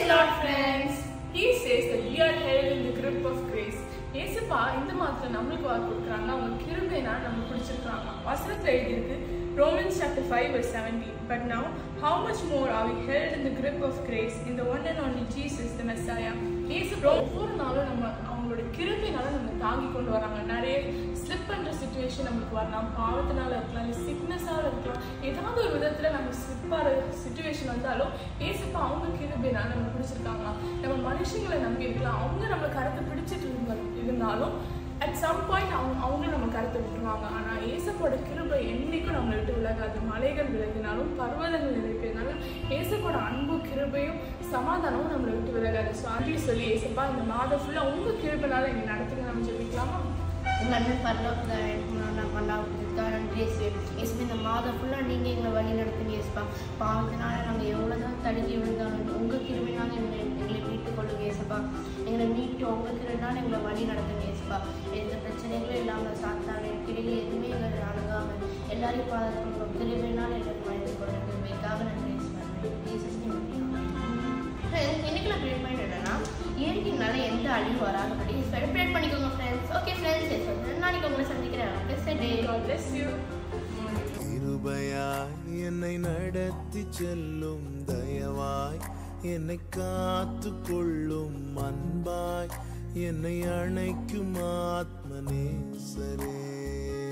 Lord friends. He says that we are held in the grip of grace. ஏசப்பா இந்த மாதத்துல நம்மளுக்கு வாக்கு கொடுக்குறாங்க அவங்க கிருபைனால நம்ம பிடிச்சிருக்காங்க வசனத்துல எழுதியிருக்கு Romans chapter five verse 17 but now how much more are we held in the grip of grace in the one and only Jesus the Messiah ஏசப்பா ஒவ்வொரு நாளும் நம்ம அவங்களோட கிருபைனால நம்ம தாங்கி கொண்டு வராங்க நிறைய ஸ்லிப் பண்ற சுச்சுவேஷன் நம்மளுக்கு வரலாம் பாவத்தினால இருக்கலாம் இல்லை சிக்னஸால இருக்கலாம் ஏதாவது ஒரு விதத்துல நம்ம ஸ்லிப் ஆகிற சுச்சுவேஷன் வந்தாலும் ஏசப்பா அவங்க கிருபைனால நம்ம பிடிச்சிருக்காங்க நம்ம மனுஷங்களை நம்பி இருக்கலாம் அவங்க நம்ம கருத்தை பிடிச்சிட்டு இருந்தா- இருந்தாலும் அட் சம் பாயிண்ட் அவங்க அவங்க நம்ம கருத்தை விட்டுருவாங்க ஆனா ஏசப்போட கிருபை என்னைக்கும் நம்மளை விட்டு விலகாது மலைகள் விலகினாலும் பர்வதங்கள் இருக்கிறதுனால ஏசப்போட அன்பு கிருபையும் சமாதானமும் நம்மளை விட்டு விலகாது ஸோ அப்படி சொல்லி ஏசப்பா இந்த மாதம் ஃபுல்லா உங்க கிருபைனால எங்க நடத்துங்க நம்ம ஜெபிக்கலாமா எங்கள் அண்ணன் பரலோகத்தில் பண்ணாவுக்காக நன்றி இயேசு இயேசுவே இந்த மாதம் ஃபுல்லாக நீங்கள் எங்களை வழி நடத்துங்க இயேசுப்பா பாவத்தினால நாங்கள் எவ்வளோ தான் தடுக்கி விழுந்தாலும் உங்கள் கிருமினால எங்களை எங்களை மீட்டுக் கொள்ளுங்க இயேசுப்பா எங்களை மீட்டு உங்கள் கிருமினால எங்களை வழி நடத்துங்க இயேசுப்பா எந்த பிரச்சனைகளும் இல்லாமல் சாத்தான கிளிகள் எதுவுமே எங்களை அணுகாமல் எல்லாரையும் பாதுகாத்து உங்கள் கிருமினால் எங்களுக்கு மனித கொள்ளுங்க வைக்காக நன்றி இயேசுப்பா ஜீசஸ் இன்னைக்கு நான் ப்ரேட் பாயிண்ட் என்னன்னா இயற்கையினால எந்த அழிவு வராதபடி செலிப்ரேட் பண்ணிக்கோங்க ஃப்ரெண்ட்ஸ் ஓகே ஃப்ரெண்ட்ஸ் நாளைக்கு உங்களை சந்திக்கிறேன் டே God bless you. கிருபையாய் என்னை நடத்தி செல்லும் தயவாய் என்னை காத்து கொள்ளும் அன்பாய் என்னை அணைக்கும் ஆத்மநேசரே